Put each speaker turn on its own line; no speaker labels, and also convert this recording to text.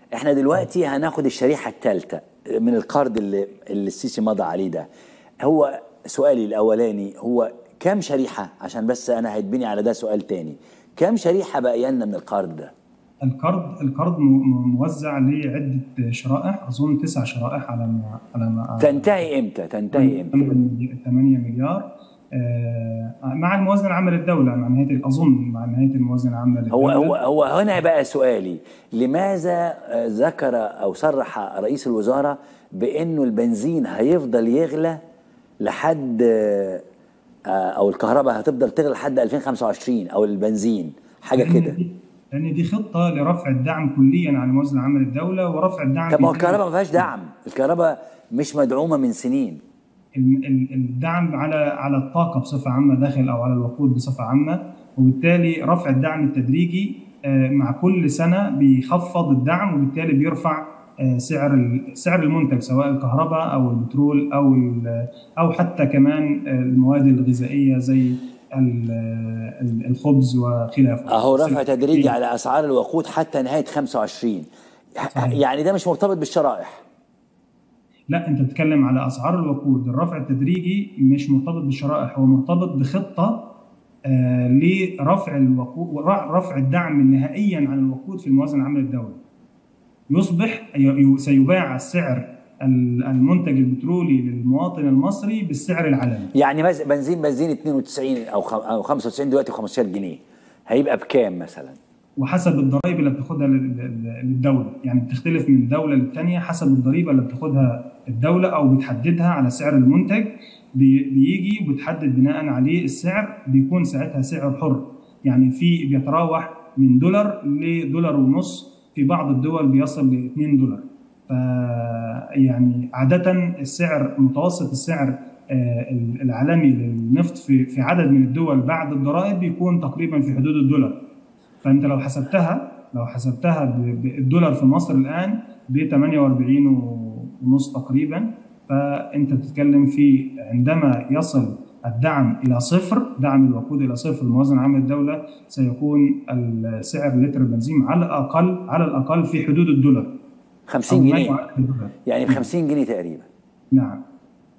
احنا دلوقتي هناخد الشريحه الثالثه من القرض اللي, اللي السيسي مضى عليه ده هو سؤالي الاولاني هو كم شريحه عشان بس انا هيتبني على ده سؤال تاني كم شريحه بقى لنا من القرض ده
القرض القرض م- موزع لعده شرائح اظن تسع شرائح على ما على ما
تنتهي امتى تنتهي امتى
8 مليار آه، مع الموازنه العامه للدوله مع نهايه اظن مع نهايه الموازنه العامه للدوله
هو هو هو هنا بقى سؤالي لماذا آه، ذكر او صرح رئيس الوزراء بانه البنزين هيفضل يغلى لحد آه، آه، او الكهرباء هتفضل تغلى لحد 2025 او البنزين حاجه
لأن
كده
دي- لان دي خطه لرفع الدعم كليا عن الموازنه العامه للدوله ورفع الدعم
طب ما هو
بيتم-
الكهرباء ما فيهاش دعم الكهرباء مش مدعومه من سنين
ال- ال- الدعم على على الطاقه بصفه عامه داخل او على الوقود بصفه عامه وبالتالي رفع الدعم التدريجي آه، مع كل سنه بيخفض الدعم وبالتالي بيرفع آه، سعر ال- سعر المنتج سواء الكهرباء او البترول او ال- او حتى كمان آه، المواد الغذائيه زي ال- ال- الخبز وخلافه
اهو رفع تدريجي على اسعار الوقود حتى نهايه 25
صحيح.
يعني ده مش مرتبط بالشرائح
لا انت بتتكلم على اسعار الوقود الرفع التدريجي مش مرتبط بالشرائح هو مرتبط بخطه آه لرفع الوقود رفع الدعم نهائيا عن الوقود في الموازنه العامه للدوله يصبح ي- ي- سيباع السعر ال- المنتج البترولي للمواطن المصري بالسعر العالمي
يعني مز- بنزين بنزين 92 او خم- او 95 دلوقتي 15 جنيه هيبقى بكام مثلا
وحسب الضرائب اللي بتاخدها لل- لل- للدوله يعني بتختلف من دوله للتانيه حسب الضريبه اللي بتاخدها الدوله او بتحددها على سعر المنتج بي- بيجي وبتحدد بناء عليه السعر بيكون ساعتها سعر حر يعني في بيتراوح من دولار لدولار ونص في بعض الدول بيصل ل 2 دولار ف يعني عاده السعر متوسط السعر آه، العالمي للنفط في في عدد من الدول بعد الضرائب بيكون تقريبا في حدود الدولار فانت لو حسبتها لو حسبتها ب- ب- الدولار في مصر الان ب 48 ونص تقريبا فانت بتتكلم في عندما يصل الدعم الى صفر دعم الوقود الى صفر الموازنه العامه للدوله سيكون السعر لتر البنزين على الاقل على الاقل في حدود الدولار
50
أو ما
جنيه
يعادل الدولار
يعني ب 50 جنيه تقريبا
نعم